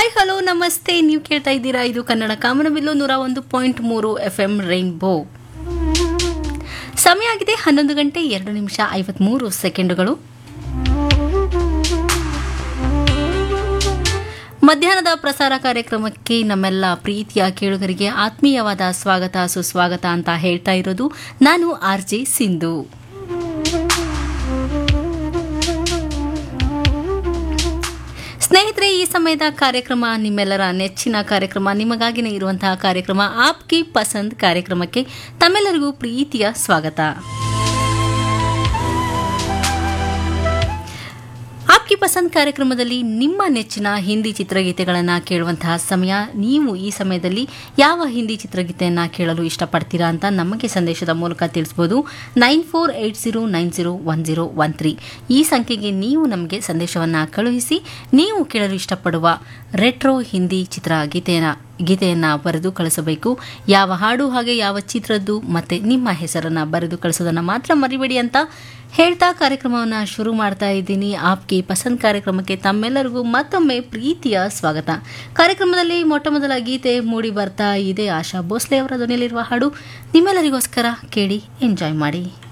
hi hello ನಮಸ್ತೆ ನೀವು ಕೇಳ್ತಾ ಇದ್ದೀರಾ ಇದು ಕನ್ನಡ ಕಾಮನಬಿಲ್ಲು ನೂರ ಒಂದು ಪಾಯಿಂಟ್ ಮೂರು ಎಫ್ ಎಂ ರೈನ್ಬೋ ಸಮಯ ಆಗಿದೆ ಹನ್ನೊಂದು ಗಂಟೆ ಎರಡು ನಿಮಿಷ ಐವತ್ಮೂರು ಸೆಕೆಂಡುಗಳು ಮಧ್ಯಾಹ್ನದ ಪ್ರಸಾರ ಕಾರ್ಯಕ್ರಮಕ್ಕೆ ನಮ್ಮೆಲ್ಲ ಪ್ರೀತಿಯ ಕೇಳುಗರಿಗೆ ಆತ್ಮೀಯವಾದ ಸ್ವಾಗತ ಸುಸ್ವಾಗತ ಅಂತ ಹೇಳ್ತಾ ಇರೋದು ನಾನು ಆರ್ ಜೆ ಸಿಂಧು ಸ್ನೇಹಿತರೆ ಈ ಸಮಯದ ಕಾರ್ಯಕ್ರಮ ನಿಮ್ಮೆಲ್ಲರ ನೆಚ್ಚಿನ ಕಾರ್ಯಕ್ರಮ ನಿಮಗಾಗಿನೇ ಇರುವಂತಹ ಕಾರ್ಯಕ್ರಮ ಆಪ್ಕಿ ಪಸಂದ್ ಕಾರ್ಯಕ್ರಮಕ್ಕೆ ತಮ್ಮೆಲ್ಲರಿಗೂ ಪ್ರೀತಿಯ ಸ್ವಾಗತ ಆಪ್ಕಿ ಪಸಂದ್ ಕಾರ್ಯಕ್ರಮದಲ್ಲಿ ನಿಮ್ಮ ನೆಚ್ಚಿನ ಹಿಂದಿ ಚಿತ್ರಗೀತೆಗಳನ್ನು ಕೇಳುವಂತಹ ಸಮಯ ನೀವು ಈ ಸಮಯದಲ್ಲಿ ಯಾವ ಹಿಂದಿ ಚಿತ್ರಗೀತೆಯನ್ನು ಕೇಳಲು ಇಷ್ಟಪಡ್ತೀರಾ ಅಂತ ನಮಗೆ ಸಂದೇಶದ ಮೂಲಕ ತಿಳಿಸ್ಬೋದು nine four eight zero nine zero one zero one three ಈ ಸಂಖ್ಯೆಗೆ ನೀವು ನಮಗೆ ಸಂದೇಶವನ್ನು ಕಳುಹಿಸಿ ನೀವು ಕೇಳಲು ಇಷ್ಟಪಡುವ ರೆಟ್ರೋ ಹಿಂದಿ ಚಿತ್ರ ಗೀತೆಯನ್ನು ಗೀತೆಯನ್ನು ಬರೆದು ಕಳಿಸಬೇಕು ಯಾವ ಹಾಡು ಹಾಗೆ ಯಾವ ಚಿತ್ರದ್ದು ಮತ್ತೆ ನಿಮ್ಮ ಹೆಸರನ್ನು ಬರೆದು ಕಳಿಸೋದನ್ನು ಮಾತ್ರ ಮರಿಬೇಡಿ ಅಂತ ಹೇಳ್ತಾ ಕಾರ್ಯಕ್ರಮವನ್ನು ಶುರು ಮಾಡ್ತಾ ಇದ್ದೀನಿ ಆಪ್ಗೆ ಪಸಂದ್ ಕಾರ್ಯಕ್ರಮಕ್ಕೆ ತಮ್ಮೆಲ್ಲರಿಗೂ ಮತ್ತೊಮ್ಮೆ ಪ್ರೀತಿಯ ಸ್ವಾಗತ ಕಾರ್ಯಕ್ರಮದಲ್ಲಿ ಮೊಟ್ಟ ಮೊದಲ ಗೀತೆ ಮೂಡಿ ಬರ್ತಾ ಇದೆ ಆಶಾ ಭೋಸ್ಲೆ ಅವರ ಧ್ವನಿಯಲ್ಲಿರುವ ಹಾಡು ನಿಮ್ಮೆಲ್ಲರಿಗೋಸ್ಕರ ಕೇಳಿ ಎಂಜಾಯ್ ಮಾಡಿ